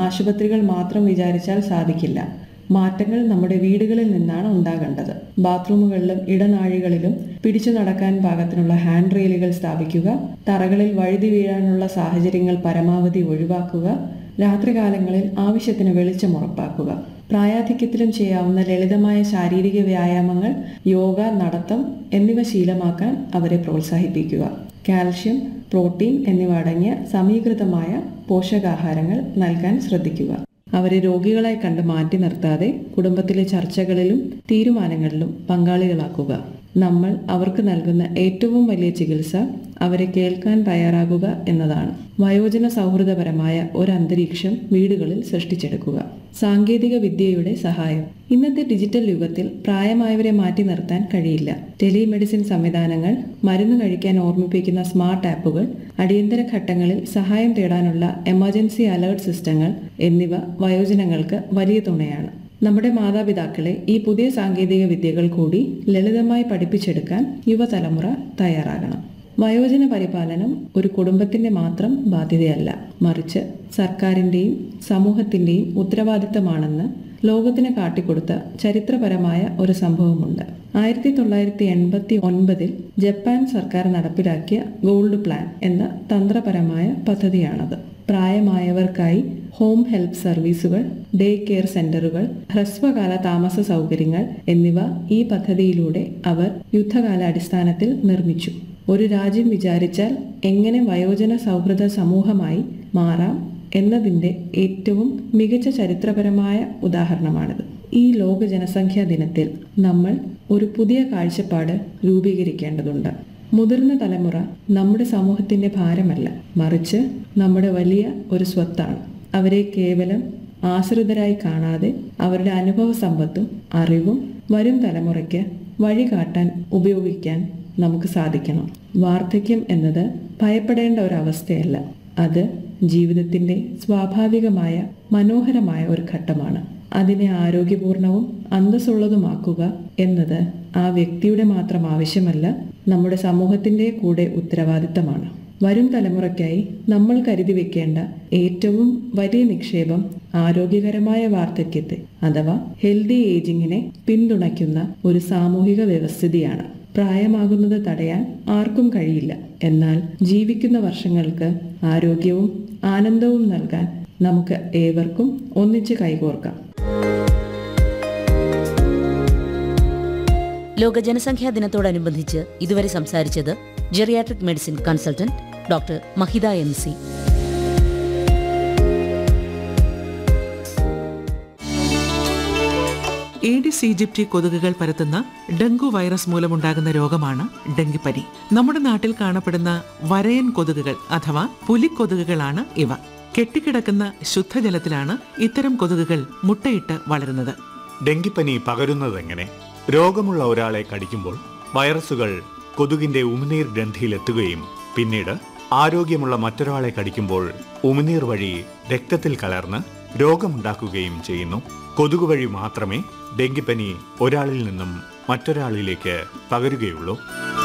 ആശുപത്രികൾ മാത്രം വിചാരിച്ചാൽ സാധിക്കില്ല മാറ്റങ്ങൾ നമ്മുടെ വീടുകളിൽ നിന്നാണ് ഉണ്ടാകേണ്ടത് ബാത്റൂമുകളിലും ഇടനാഴികളിലും പിടിച്ചു നടക്കാൻ പാകത്തിനുള്ള ഹാൻഡ് റെയിലുകൾ സ്ഥാപിക്കുക തറകളിൽ വഴുതി വീഴാനുള്ള സാഹചര്യങ്ങൾ പരമാവധി ഒഴിവാക്കുക രാത്രികാലങ്ങളിൽ ആവശ്യത്തിന് വെളിച്ചം ഉറപ്പാക്കുക പ്രായാധിക്യത്തിലും ചെയ്യാവുന്ന ലളിതമായ ശാരീരിക വ്യായാമങ്ങൾ യോഗ നടത്തം എന്നിവ ശീലമാക്കാൻ അവരെ പ്രോത്സാഹിപ്പിക്കുക കാൽഷ്യം പ്രോട്ടീൻ എന്നിവ അടങ്ങിയ സമീകൃതമായ പോഷകാഹാരങ്ങൾ നൽകാൻ ശ്രദ്ധിക്കുക അവരെ രോഗികളായി കണ്ട് മാറ്റി നിർത്താതെ കുടുംബത്തിലെ ചർച്ചകളിലും തീരുമാനങ്ങളിലും പങ്കാളികളാക്കുക നമ്മൾ അവർക്ക് നൽകുന്ന ഏറ്റവും വലിയ ചികിത്സ അവരെ കേൾക്കാൻ തയ്യാറാകുക എന്നതാണ് വയോജന സൗഹൃദപരമായ ഒരു അന്തരീക്ഷം വീടുകളിൽ സൃഷ്ടിച്ചെടുക്കുക സാങ്കേതിക വിദ്യയുടെ സഹായം ഇന്നത്തെ ഡിജിറ്റൽ യുഗത്തിൽ പ്രായമായവരെ മാറ്റി നിർത്താൻ കഴിയില്ല ടെലിമെഡിസിൻ സംവിധാനങ്ങൾ മരുന്ന് കഴിക്കാൻ ഓർമ്മിപ്പിക്കുന്ന സ്മാർട്ട് ആപ്പുകൾ അടിയന്തര ഘട്ടങ്ങളിൽ സഹായം തേടാനുള്ള എമർജൻസി അലേർട്ട് സിസ്റ്റങ്ങൾ എന്നിവ വയോജനങ്ങൾക്ക് വലിയ തുണയാണ് നമ്മുടെ മാതാപിതാക്കളെ ഈ പുതിയ സാങ്കേതിക വിദ്യകൾ കൂടി ലളിതമായി പഠിപ്പിച്ചെടുക്കാൻ യുവതലമുറ തയ്യാറാകണം വയോജന പരിപാലനം ഒരു കുടുംബത്തിന്റെ മാത്രം ബാധ്യതയല്ല മറിച്ച് സർക്കാരിന്റെയും സമൂഹത്തിന്റെയും ഉത്തരവാദിത്തമാണെന്ന് ലോകത്തിന് കാട്ടിക്കൊടുത്ത ചരിത്രപരമായ ഒരു സംഭവമുണ്ട് ആയിരത്തി തൊള്ളായിരത്തി എൺപത്തി ഒൻപതിൽ ജപ്പാൻ സർക്കാർ നടപ്പിലാക്കിയ ഗോൾഡ് പ്ലാൻ എന്ന തന്ത്രപരമായ പദ്ധതിയാണത് പ്രായമായവർക്കായി ഹോം ഹെൽപ്പ് സർവീസുകൾ ഡേ കെയർ സെന്ററുകൾ ഹ്രസ്വകാല താമസ സൗകര്യങ്ങൾ എന്നിവ ഈ പദ്ധതിയിലൂടെ അവർ യുദ്ധകാലാടിസ്ഥാനത്തിൽ നിർമ്മിച്ചു ഒരു രാജ്യം വിചാരിച്ചാൽ എങ്ങനെ വയോജന സൗഹൃദ സമൂഹമായി മാറാം എന്നതിൻ്റെ ഏറ്റവും മികച്ച ചരിത്രപരമായ ഉദാഹരണമാണിത് ഈ ലോക ജനസംഖ്യാ ദിനത്തിൽ നമ്മൾ ഒരു പുതിയ കാഴ്ചപ്പാട് രൂപീകരിക്കേണ്ടതുണ്ട് മുതിർന്ന തലമുറ നമ്മുടെ സമൂഹത്തിന്റെ ഭാരമല്ല മറിച്ച് നമ്മുടെ വലിയ ഒരു സ്വത്താണ് അവരെ കേവലം ആശ്രിതരായി കാണാതെ അവരുടെ അനുഭവ സമ്പത്തും അറിവും വരും തലമുറയ്ക്ക് വഴി കാട്ടാൻ ഉപയോഗിക്കാൻ നമുക്ക് സാധിക്കണം വാർദ്ധക്യം എന്നത് ഭയപ്പെടേണ്ട ഒരു അവസ്ഥയല്ല അത് ജീവിതത്തിന്റെ സ്വാഭാവികമായ മനോഹരമായ ഒരു ഘട്ടമാണ് അതിനെ ആരോഗ്യപൂർണവും അന്തസ്സുള്ളതുമാക്കുക എന്നത് ആ വ്യക്തിയുടെ മാത്രം ആവശ്യമല്ല നമ്മുടെ സമൂഹത്തിന്റെ കൂടെ ഉത്തരവാദിത്തമാണ് വരും തലമുറയ്ക്കായി നമ്മൾ കരുതി വെക്കേണ്ട ഏറ്റവും വലിയ നിക്ഷേപം ആരോഗ്യകരമായ വാർദ്ധക്യത്തെ അഥവാ ഹെൽത്തി ഏജിങ്ങിനെ പിന്തുണയ്ക്കുന്ന ഒരു സാമൂഹിക വ്യവസ്ഥിതിയാണ് പ്രായമാകുന്നത് തടയാൻ ആർക്കും കഴിയില്ല എന്നാൽ ജീവിക്കുന്ന വർഷങ്ങൾക്ക് ആരോഗ്യവും ആനന്ദവും നൽകാൻ നമുക്ക് ഏവർക്കും ഒന്നിച്ച് കൈകോർക്കാം ലോക ജനസംഖ്യാ ദിനത്തോടനുബന്ധിച്ച് ഇതുവരെ സംസാരിച്ചത് geriatric medicine consultant doctor Mahitha M C Aedes aegypti കൊതുകുകൾ പരത്തുന്ന ഡെങ്കു വൈറസ് മൂലമുണ്ടാകുന്ന രോഗമാണ് ഡെങ്കിപ്പനി നമ്മുടെ നാട്ടിൽ കാണപ്പെടുന്ന വരയൻ കൊതുകുകൾ അഥവാ പുലിക്കൊതുകുകളാണ് ഇവ കെട്ടിക്കിടക്കുന്ന ശുദ്ധജലത്തിലാണ് ഇത്തരം കൊതുകുകൾ മുട്ടയിട്ട് വളരുന്നത് ഡെങ്കിപ്പനി പകരുന്നതെങ്ങനെ രോഗമുള്ള ഒരാളെ കടിക്കുമ്പോൾ വൈറസുകൾ കൊതുകിന്റെ ഉമിനീർ ഗ്രന്ഥിയിലെത്തുകയും പിന്നീട് ആരോഗ്യമുള്ള മറ്റൊരാളെ കടിക്കുമ്പോൾ ഉമിനീർ വഴി രക്തത്തിൽ കലർന്ന് രോഗമുണ്ടാക്കുകയും ചെയ്യുന്നു കൊതുക് വഴി മാത്രമേ ഡെങ്കിപ്പനി ഒരാളിൽ നിന്നും മറ്റൊരാളിലേക്ക് പകരുകയുള്ളൂ